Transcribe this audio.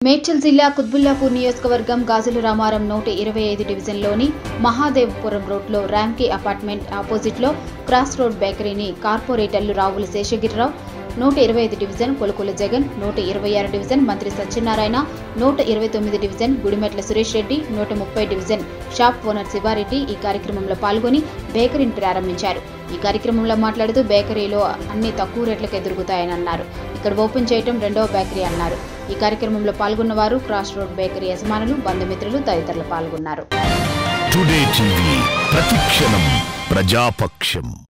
మేడ్చల్ జిల్లా కుత్బుల్లాపూర్ నియోజకవర్గం గాజుల రామారం నూట ఇరవై ఐదు డివిజన్లోని మహాదేవపురం రోడ్లో ర్యాంకీ అపార్ట్మెంట్ ఆపోజిట్లో క్రాస్ రోడ్ బేకరీని కార్పొరేటర్లు రావుల శేషగిరిరావు నూట ఇరవై ఐదు డివిజన్ కొలుకుల జగన్ నూట ఇరవై ఆరు డివిజన్ మంత్రి సత్యనారాయణ నూట ఇరవై తొమ్మిది డివిజన్ గుడిమెట్ల సురేష్ రెడ్డి నూట ముప్పై డివిజన్ షాప్ ఓనర్ శివారెడ్డి ఈ కార్యక్రమంలో పాల్గొని బేకరీని ప్రారంభించారు ఈ కార్యక్రమంలో మాట్లాడుతూ బేకరీలో అన్ని తక్కువ రేట్లకు ఎదురుగుతాయని అన్నారు ఇక్కడ ఓపెన్ చేయడం రెండవ బేకరీ అన్నారు ఈ కార్యక్రమంలో పాల్గొన్న వారు క్రాస్ రోడ్ బేకరీ యజమానులు బంధుమిత్రులు తదితరులు పాల్గొన్నారు టుడే టీవీ ప్రతిక్షణం ప్రజాపక్షం